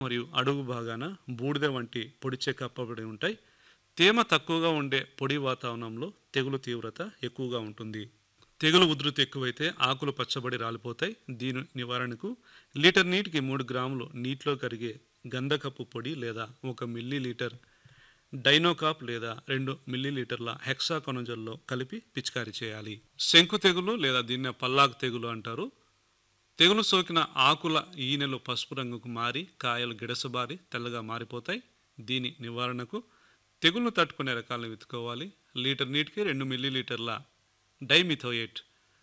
మరియు అడుగు భాగాన బూడిద వంటి పొడిచే కప్పబడి ఉంటాయి తేమ తక్కువగా ఉండే పొడి వాతావరణంలో తెగులు తీవ్రత ఎక్కువగా ఉంటుంది తెగులు ఉధృతి ఎక్కువైతే ఆకులు పచ్చబడి రాలిపోతాయి దీని నివారణకు లీటర్ నీటికి మూడు గ్రాములు నీటిలో కరిగే గంధకపు పొడి లేదా ఒక మిల్లీ లీటర్ డైనోకాప్ లేదా రెండు మిల్లీలీటర్ల హెక్సాకొనజల్లో కలిపి పిచికారీ చేయాలి శంకు తెగులు లేదా దీన్ని పల్లాకు తెగులు అంటారు తెగులు సోకిన ఆకుల ఈనెలు పసుపు రంగుకు మారి కాయలు గిడసబారి తెల్లగా మారిపోతాయి దీని నివారణకు తెగులను తట్టుకునే రకాలను వెతుకోవాలి లీటర్ నీటికి రెండు మిల్లీలీటర్ల డైమిథోయేట్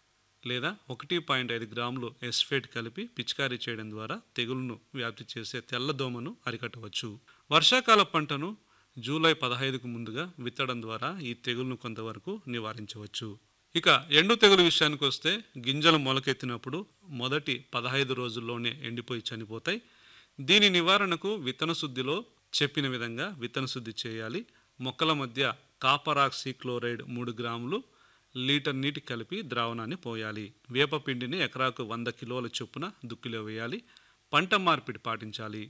లేదా ఒకటి పాయింట్ ఐదు గ్రాములు ఎస్ఫేట్ కలిపి పిచికారీ చేయడం ద్వారా తెగులును వ్యాప్తి చేసే తెల్లదోమను అరికట్టవచ్చు వర్షాకాల పంటను జూలై పదహైదుకు ముందుగా విత్తడం ద్వారా ఈ తెగులును కొంతవరకు నివారించవచ్చు ఇక ఎండు తెగులు విషయానికి వస్తే గింజలు మొలకెత్తినప్పుడు మొదటి పదహైదు రోజుల్లోనే ఎండిపోయి చనిపోతాయి దీని నివారణకు విత్తన శుద్ధిలో చెప్పిన విధంగా విత్తన శుద్ధి చేయాలి మొక్కల మధ్య కాపరాక్సీ క్లోరైడ్ మూడు గ్రాములు లీటర్ నీటి కలిపి ద్రావణాన్ని పోయాలి వేపపిండిని ఎకరాకు వంద కిలోల చొప్పున దుక్కిలో వేయాలి పంట మార్పిడి పాటించాలి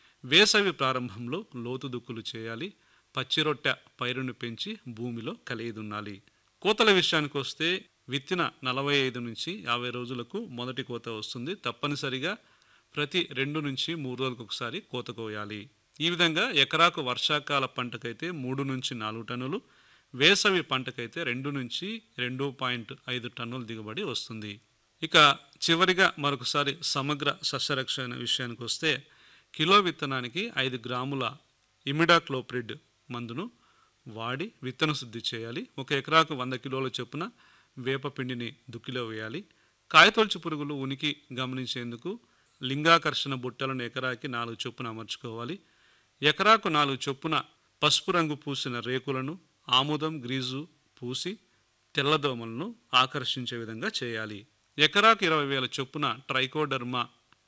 వేసవి ప్రారంభంలో లోతు దుక్కులు చేయాలి పచ్చిరొట్టె పైరును పెంచి భూమిలో కలిగిదున్నాలి కోతల విషయానికి వస్తే విత్తిన నలభై ఐదు నుంచి యాభై రోజులకు మొదటి కోత వస్తుంది తప్పనిసరిగా ప్రతి రెండు నుంచి మూడు రోజులకు ఒకసారి కోత కోయాలి ఈ విధంగా ఎకరాకు వర్షాకాల పంటకైతే మూడు నుంచి నాలుగు టన్నులు వేసవి పంటకైతే రెండు నుంచి రెండు పాయింట్ ఐదు టన్నుల దిగుబడి వస్తుంది ఇక చివరిగా మరొకసారి సమగ్ర సస్యరక్షణ విషయానికి వస్తే కిలో విత్తనానికి ఐదు గ్రాముల ఇమిడాక్లోప్రిడ్ మందును వాడి విత్తన శుద్ధి చేయాలి ఒక ఎకరాకు వంద కిలోల చొప్పున వేపపిండిని దుక్కిలో వేయాలి కాయతొలుచు పురుగులు ఉనికి గమనించేందుకు లింగాకర్షణ బుట్టలను ఎకరాకి నాలుగు చొప్పున అమర్చుకోవాలి ఎకరాకు నాలుగు చొప్పున పసుపు రంగు పూసిన రేకులను ఆముదం గ్రీజు పూసి తెల్లదోమలను ఆకర్షించే విధంగా చేయాలి ఎకరాకు ఇరవై వేల చొప్పున ట్రైకోడర్మా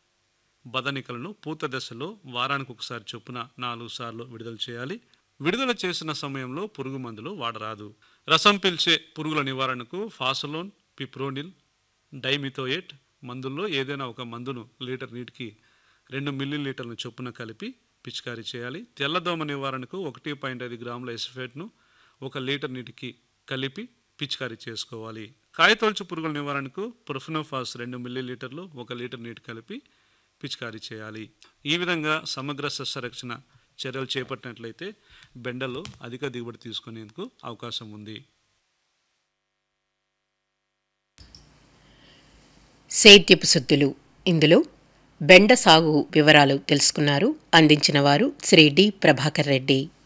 బదనికలను పూత దశలో వారానికి ఒకసారి చొప్పున నాలుగు సార్లు విడుదల చేయాలి విడుదల చేసిన సమయంలో పురుగు మందులు వాడరాదు రసం పీల్చే పురుగుల నివారణకు ఫాసలోన్ పిప్రోనిల్ డైమిథోయేట్ మందుల్లో ఏదైనా ఒక మందును లీటర్ నీటికి రెండు మిల్లీ లీటర్ల చొప్పున కలిపి పిచికారీ చేయాలి తెల్లదోమ నివారణకు ఒకటి పాయింట్ ఐదు గ్రాముల ఎసిఫేట్ను ఒక లీటర్ నీటికి కలిపి పిచికారీ చేసుకోవాలి కాయతొలుచు పురుగుల నివారణకు ప్రొఫినోఫాస్ రెండు మిల్లీ లీటర్లు ఒక లీటర్ నీటి కలిపి పిచికారీ చేయాలి ఈ విధంగా సమగ్ర సస్యరక్షణ చర్యలు చేపట్టినట్లయితే బెండలో అధిక దిగుబడి తీసుకునేందుకు అవకాశం ఉంది సేద్యపు సుద్దులు ఇందులో బెండ సాగు వివరాలు తెలుసుకున్నారు అందించిన వారు శ్రీ డి ప్రభాకర్ రెడ్డి